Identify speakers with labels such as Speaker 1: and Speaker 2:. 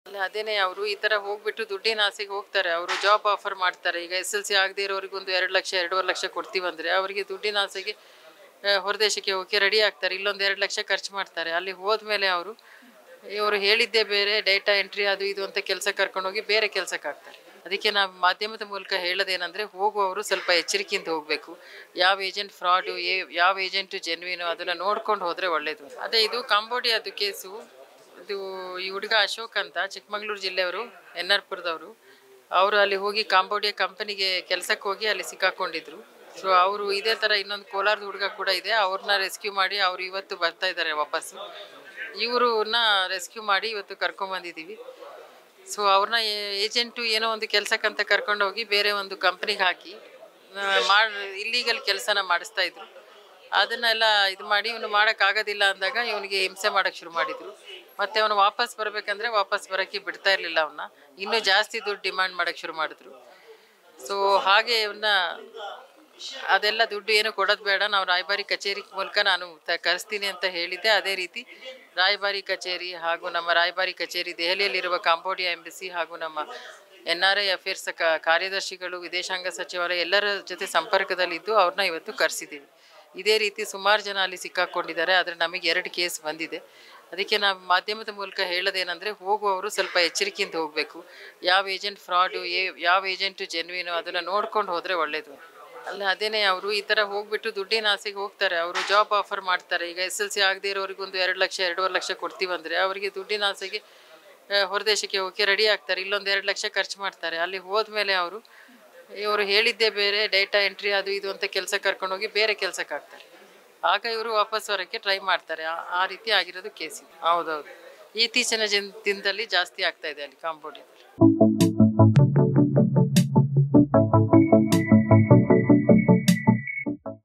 Speaker 1: ಅಲ್ಲ ಅದೇನೇ ಅವರು ಈ ಥರ ಹೋಗ್ಬಿಟ್ಟು ದುಡ್ಡಿನ ಆಸೆಗೆ ಹೋಗ್ತಾರೆ ಅವರು ಜಾಬ್ ಆಫರ್ ಮಾಡ್ತಾರೆ ಈಗ ಎಸ್ ಎಲ್ ಸಿ ಆಗದೇ ಇರೋರಿಗೆ ಒಂದು ಎರಡು ಲಕ್ಷ ಎರಡೂವರೆ ಲಕ್ಷ ಕೊಡ್ತೀವಂದರೆ ಅವರಿಗೆ ದುಡ್ಡಿನ ಆಸೆಗೆ ಆ, ಹೊರದೇಶಕ್ಕೆ ಹೋಗಿ ರೆಡಿ ಆಗ್ತಾರೆ ಇಲ್ಲೊಂದು ಎರಡು ಲಕ್ಷ ಖರ್ಚು ಮಾಡ್ತಾರೆ ಅಲ್ಲಿ ಹೋದ್ಮೇಲೆ ಅವರು ಇವರು ಹೇಳಿದ್ದೇ ಬೇರೆ ಡೇಟಾ ಎಂಟ್ರಿ ಅದು ಇದು ಅಂತ ಕೆಲಸ ಕರ್ಕೊಂಡೋಗಿ ಬೇರೆ ಕೆಲಸಕ್ಕೆ ಹಾಕ್ತಾರೆ ಅದಕ್ಕೆ ನಾವು ಮಾಧ್ಯಮದ ಮೂಲಕ ಹೇಳೋದೇನೆಂದರೆ ಹೋಗುವವರು ಸ್ವಲ್ಪ ಎಚ್ಚರಿಕೆಯಿಂದ ಹೋಗಬೇಕು ಯಾವ ಏಜೆಂಟ್ ಫ್ರಾಡು ಏ ಯಾವ ಏಜೆಂಟು ಜೆನ್ವಿನು ಅದನ್ನು ನೋಡ್ಕೊಂಡು ಹೋದರೆ ಒಳ್ಳೆಯದು ಅದೇ ಇದು ಕಾಂಬೋಡಿಯಾದು ಕೇಸು ಇದು ಈ ಹುಡುಗ ಅಶೋಕ್ ಅಂತ ಚಿಕ್ಕಮಗಳೂರು ಜಿಲ್ಲೆಯವರು ಎನ್ ಆರ್ ಪುರದವರು ಅವರು ಅಲ್ಲಿ ಹೋಗಿ ಕಾಂಬೋಡಿಯಾ ಕಂಪನಿಗೆ ಕೆಲಸಕ್ಕೆ ಹೋಗಿ ಅಲ್ಲಿ ಸಿಕ್ಕಾಕೊಂಡಿದ್ರು ಸೊ ಅವರು ಇದೇ ಥರ ಇನ್ನೊಂದು ಕೋಲಾರದ ಹುಡುಗ ಕೂಡ ಇದೆ ಅವ್ರನ್ನ ರೆಸ್ಕ್ಯೂ ಮಾಡಿ ಅವರು ಇವತ್ತು ಬರ್ತಾ ಇದ್ದಾರೆ ವಾಪಸ್ಸು ಇವ್ರನ್ನ ರೆಸ್ಕ್ಯೂ ಮಾಡಿ ಇವತ್ತು ಕರ್ಕೊಂಬಂದಿದ್ದೀವಿ ಸೊ ಅವ್ರನ್ನ ಏಜೆಂಟು ಏನೋ ಒಂದು ಕೆಲಸಕ್ಕಂತ ಕರ್ಕೊಂಡೋಗಿ ಬೇರೆ ಒಂದು ಕಂಪ್ನಿಗೆ ಹಾಕಿ ಮಾಡಿ ಇಲ್ಲೀಗಲ್ ಕೆಲಸನ ಮಾಡಿಸ್ತಾ ಇದ್ರು ಅದನ್ನೆಲ್ಲ ಇದು ಮಾಡಿ ಇವನು ಮಾಡೋಕ್ಕಾಗೋದಿಲ್ಲ ಅಂದಾಗ ಇವನಿಗೆ ಹಿಂಸೆ ಮಾಡೋಕ್ಕೆ ಶುರು ಮಾಡಿದರು ಮತ್ತೆ ಅವನು ವಾಪಸ್ ಬರಬೇಕಂದ್ರೆ ವಾಪಸ್ ಬರೋಕ್ಕೆ ಬಿಡ್ತಾ ಇರಲಿಲ್ಲ ಅವನ್ನ ಇನ್ನೂ ಜಾಸ್ತಿ ದುಡ್ಡು ಡಿಮಾಂಡ್ ಮಾಡೋಕ್ಕೆ ಶುರು ಮಾಡಿದ್ರು ಸೊ ಹಾಗೆ ಇವನ್ನ ಅದೆಲ್ಲ ದುಡ್ಡು ಏನು ಕೊಡೋದು ಬೇಡ ನಾವು ರಾಯಭಾರಿ ಕಚೇರಿ ಮೂಲಕ ನಾನು ತ ಕರೆಸ್ತೀನಿ ಅಂತ ಹೇಳಿದ್ದೆ ಅದೇ ರೀತಿ ರಾಯಭಾರಿ ಕಚೇರಿ ಹಾಗೂ ನಮ್ಮ ರಾಯಭಾರಿ ಕಚೇರಿ ದೆಹಲಿಯಲ್ಲಿರುವ ಕಾಂಬೋಡಿಯಾ ಎಂಬಸಿ ಹಾಗೂ ನಮ್ಮ ಎನ್ ಆರ್ ಐ ಅಫೇರ್ಸ್ ಕಾರ್ಯದರ್ಶಿಗಳು ವಿದೇಶಾಂಗ ಸಚಿವಾಲಯ ಎಲ್ಲರ ಜೊತೆ ಸಂಪರ್ಕದಲ್ಲಿದ್ದು ಅವ್ರನ್ನ ಇವತ್ತು ಕರೆಸಿದ್ದೀವಿ ಇದೇ ರೀತಿ ಸುಮಾರು ಜನ ಅಲ್ಲಿ ಸಿಕ್ಕಾಕೊಂಡಿದ್ದಾರೆ ಆದರೆ ನಮಗೆ ಎರಡು ಕೇಸ್ ಬಂದಿದೆ ಅದಕ್ಕೆ ನಾವು ಮಾಧ್ಯಮದ ಮೂಲಕ ಹೇಳೋದೇನೆಂದರೆ ಹೋಗುವವರು ಸ್ವಲ್ಪ ಎಚ್ಚರಿಕೆಯಿಂದ ಹೋಗಬೇಕು ಯಾವ ಏಜೆಂಟ್ ಫ್ರಾಡು ಏ ಯಾವ ಏಜೆಂಟು ಜೆನ್ವಿನು ಅದನ್ನು ನೋಡ್ಕೊಂಡು ಹೋದರೆ ಒಳ್ಳೆಯದು ಅಲ್ಲ ಅದೇನೇ ಅವರು ಈ ಥರ ಹೋಗ್ಬಿಟ್ಟು ದುಡ್ಡಿನ ಆಸೆಗೆ ಹೋಗ್ತಾರೆ ಅವರು ಜಾಬ್ ಆಫರ್ ಮಾಡ್ತಾರೆ ಈಗ ಎಸ್ ಎಲ್ ಸಿ ಆಗದೇ ಇರೋರಿಗೆ ಒಂದು ಎರಡು ಲಕ್ಷ ಎರಡೂವರೆ ಲಕ್ಷ ಕೊಡ್ತೀವಂದರೆ ಅವರಿಗೆ ದುಡ್ಡಿನ ಆಸೆಗೆ ಆ, ಹೊರದೇಶಕ್ಕೆ ಹೋಗಿ ರೆಡಿ ಆಗ್ತಾರೆ ಇಲ್ಲೊಂದು ಎರಡು ಲಕ್ಷ ಖರ್ಚು ಮಾಡ್ತಾರೆ ಅಲ್ಲಿ ಹೋದ್ಮೇಲೆ ಅವರು ಇವರು ಹೇಳಿದ್ದೇ ಬೇರೆ ಡೇಟಾ ಎಂಟ್ರಿ ಅದು ಇದು ಅಂತ ಕೆಲಸ ಕರ್ಕೊಂಡೋಗಿ ಬೇರೆ ಕೆಲಸಕ್ಕೆ ಹಾಕ್ತಾರೆ ಆಗ ಇವರು ವಾಪಸ್ ಬರೋಕ್ಕೆ ಟ್ರೈ ಮಾಡ್ತಾರೆ ಆ- ಆ ರೀತಿ ಆಗಿರೋದು ಕೇಸ್ ಇದು ಹೌದೌದು ಇತ್ತೀಚಿನ ಜನ್ ದಿನದಲ್ಲಿ ಜಾಸ್ತಿ ಆಗ್ತಾ ಇದೆ ಅಲ್ಲಿ ಕಾಂಬೋಡಿಯಾದಲ್ಲಿ